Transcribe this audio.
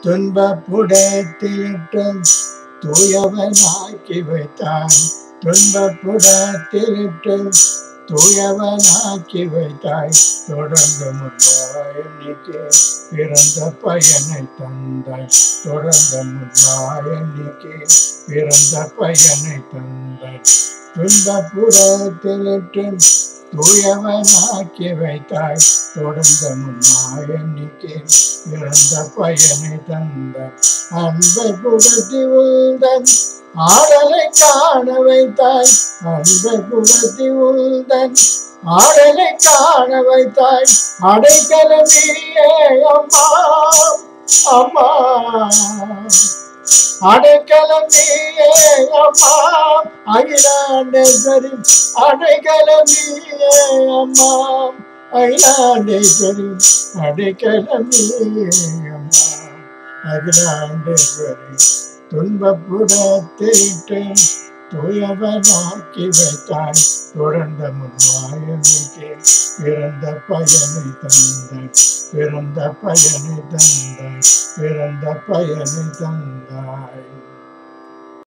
துன்பப்புடத்திலிட்டும் தூயவனாக்கி வைத்தாய் துன்பப்புடத்திலிட்டும் தூயவனாக்கி வைத்தாய் தொடர்ந்து முன்னாய் எண்ணிக்கை பிறந்த பயனை தந்தாய் தொடர்ந்த முன்னாய் எண்ணிக்கை பிறந்த பயனை தந்தாய் துன்பப்புறத்திலிட்டும் தூயவனாக்கி வைத்தாய் தொடர்ந்த முன்னாய் எண்ணிக்கை பிறந்த பயனை தந்தாய் அன்பை புகழ்த்தி உந்தன் ஆடலை காண வைத்தாய் அன்பை புகழ்த்தி உந்தன் ஆடலை காண வைத்தாய் அடைக்கலமே அம்மா அம்மா அடைக்கலமே அம்மா அகிலாண்டேஸ்வரி அடைக்கலமே அம்மா அகிலாண்டேஸ்வரி அடைக்கலமே அம்மா அகிலாண்டேஸ்வரி துன்பப்புறத்திட்டு தூயவனாக்கி வைத்தாய் தொடர்ந்த முன்மாயமிக்கு பிறந்த பயனை தந்தாய் பிறந்த பயனை தந்தாய் பிறந்த பயனை தந்தாய்